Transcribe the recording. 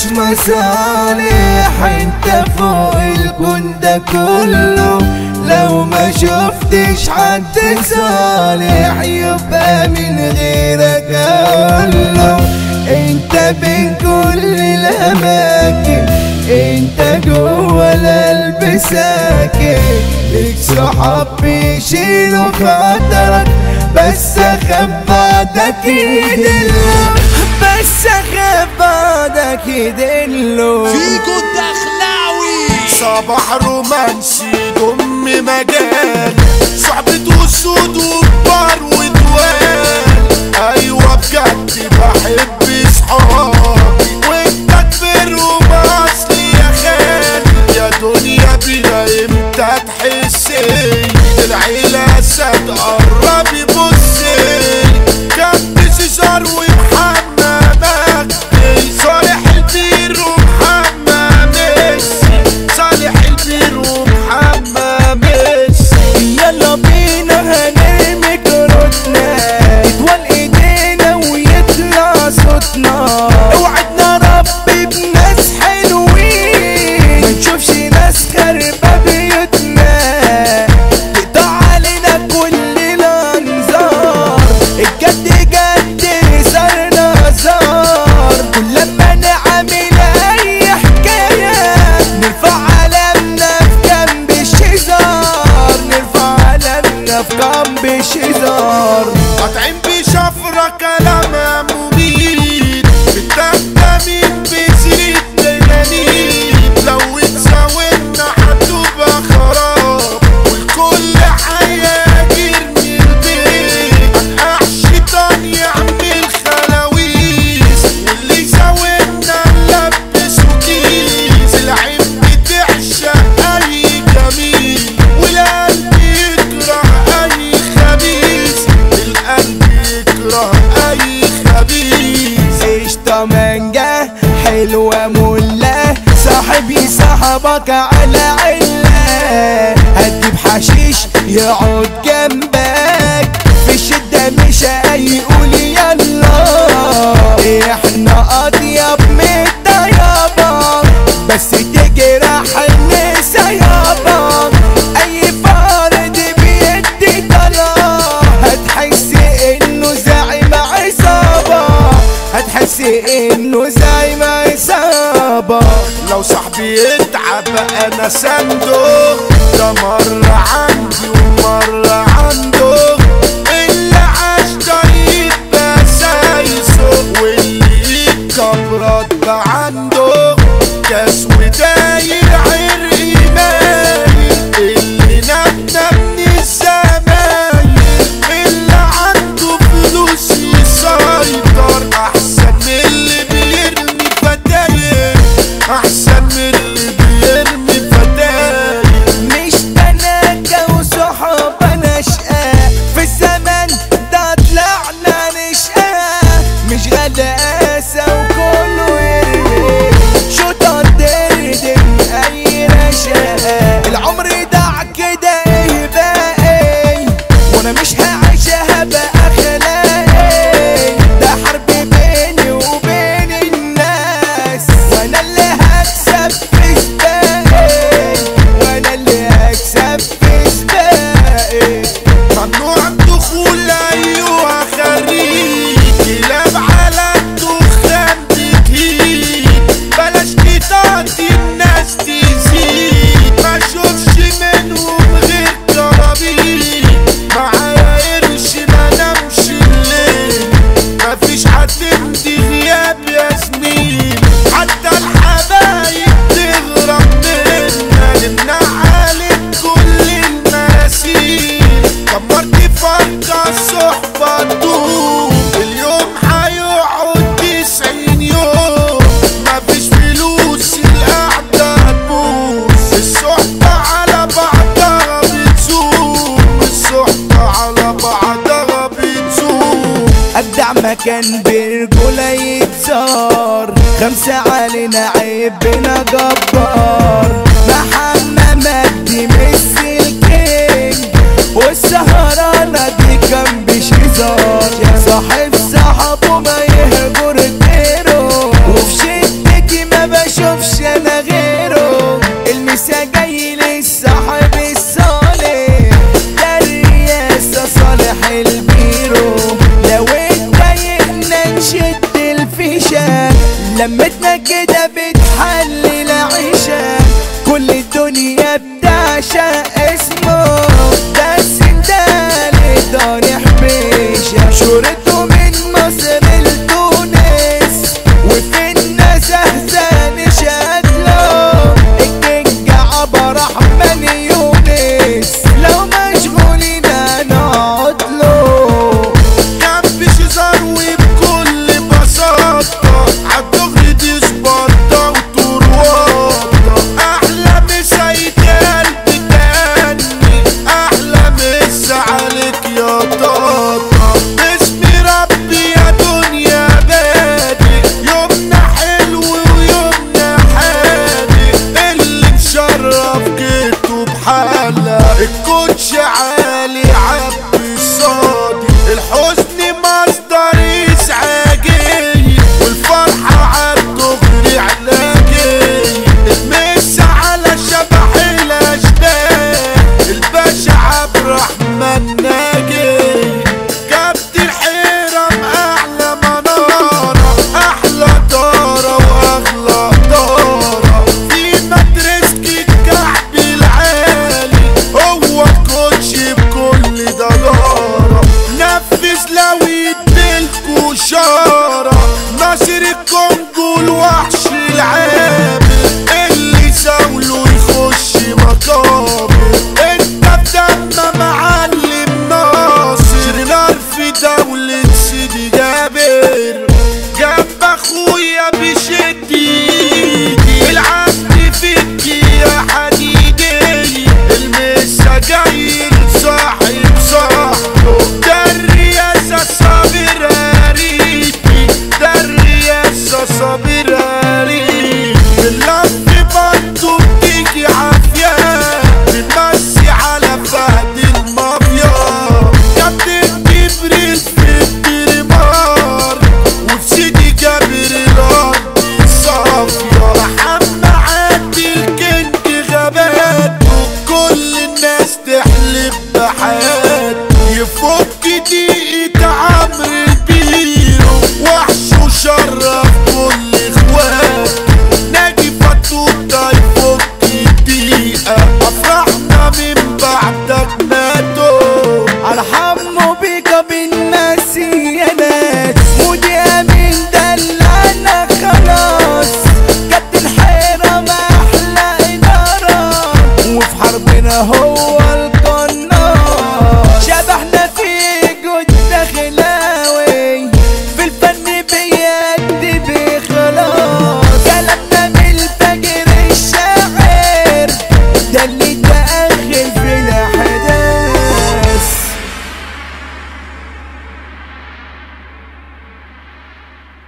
مصالح انت فوق الكون ده كله لو ما شفتش حد صالح يبقى من غيرك اقوله انت بين كل الاماكن انت جوه القلب ساكن ليك صحاب بيشيلوا خاطرك بس اخاف بعدك يدلوا بس اخاف بعدك يدلوا فيكو الدخلاوي صباح رومانسي ضم مجال صعبة اسود وكبار ودوال ايوه بجد بحب صحابي وانت كبرهم اصلي يا خالي يا دنيا بينا امتى تحسي العيلة سد قرب يبصي جنب سيزار ومحمد مجدي صالح البير ومحمد ميسي صالح البير ومحمد ميسي يلا بينا هنرمي كروتنا يطول ايدينا ويطلع صوتنا اوعدنا ربي بناس حلوين ما نشوفش ناس خربة بيوتنا تقطع علينا كل الانظار الجد جد صارنا زار كل لما نعمل اي حكاية نرفع علمنا في جنب الشجار نرفع علمنا في جنب الشجار قاطعين بشفرة كلام مميت متهتمين بزيت دينانين لو اتساوينا هتبقى خراب والكل هيهاجرني البيت هنقع شيطان يعمل خلاويص واللي يساوينا نلبسه كيس العين بتعشق اي جميل والقلب يكره اي خبيث القلب يكره اي خبيث قشطة مانجا حلوة ملة صاحبي صاحبك على علة هتجيب حشيش يقعد جنبك في الشدة مش هيقول يلا احنا اطيب من الطيابة بس تجرح النسا يابا اي فرد بيدي طلاق هتحس انه زعيم عصابة هتحس انه زعيم عصابة لو صاحبي يتعب انا صندوق ده مرة عندي ومرة عنده اللي عاش طيب بس هيسوق واللي يتكبرت عنده كاس وداير عرقي مايل اللي نبنا من الزمايل اللي عنده فلوس يسيطر احسن من اللي بيرمي فتاير احسن من اللي بيرمي فتاير مش بناكة وصحاب انا شقاء في الزمن ده طلعنا نشقاء مش غلاسة وكله يرمي شو تردم اي رشاء العمر ضاع كده ايه باقي وانا مش هعيشها باخلاقي ده حرب بيني وبين الناس وانا اللي هكسب في سباقي وانا اللي هكسب في سباقي ممنوع الدخول ايوه خريج كلاب على الدخان تكيد بلاش كتاتي الناس تزيد ما اشوفش منهم غير كرابيل معايا قرش ما نمش الليل مفيش حد مدي غياب يا زميل حتى الحبايب تغرب منا نمنع عليك كل المراسيل دمرت فرقة الصحبة تدوم اليوم هيقعد تسعين يوم مفيش فلوس القعدة تبوظ الصحبة على بعضها بتزوم الصحبة على بعضها بتزوم ابدع مكان برجولة يتزار خمسة علينا عيبنا جبار محمد مجدي ميسي الكينج والسهرانة دي كان بشيزار صاحب صاحبه ما يهجر غيره وفي شدتي ما البيرو لو اتضايقنا نشد الفيشة لمتنا كده بتحلل عيشة كل الدنيا بتعشق اسمه ده السندال ضارح بيشة شهرته من مصر لتونس وفي الناس احزان شكله الكينج عبر رحمن يونس لو مشغولين نقعد له جنب شزار وبكل بساطة عالدغري دي سبارتا وتروطة أحلى مسا يتقال بتاني أحلى مسا عليك يا طاطا باسمي ربي يا دنيا بادي يومنا حلو ويومنا حادي اللي مشرف جيته بحالة الكوتش عالي عبد الصادق الحزن مصدر ازعاجي والفرحة عالدغري علاجي المس على شبح الاشباه الباشا عبد الرحمن ناجي كابتن الحيرم احلى منارة احلى دارة واغلى دارة في مدرسة الكعب العالي هو الكوتش بكل دجارة نفذ لو يديلكوا شارة ناصر الكونجو الوحش العامل اللي زاوله يخش مقابر انت بدم معلم ناصر نار في دولة سيدي جابر جنب اخويا بشد ايدي العبد فيك يا حديدي المسا جاي صاحب صاحبه ده الرياسة صابر ريتي ده الرياسة صابر ريتي اللف برضه بتيجي عافية بنمسي على فهد المافيا كابتن جبريل في الترمار وفي سيدي جابر الارض صافية محمد عادل كنت غاباته كل الناس تحلف بحياته يفك دقيقة عمرو البيرو وحش وشرف كل اخواته ناجي فتوتة يفك الدقيقة افرحنا من بعدك ماتوا ارحموا بيك بالناس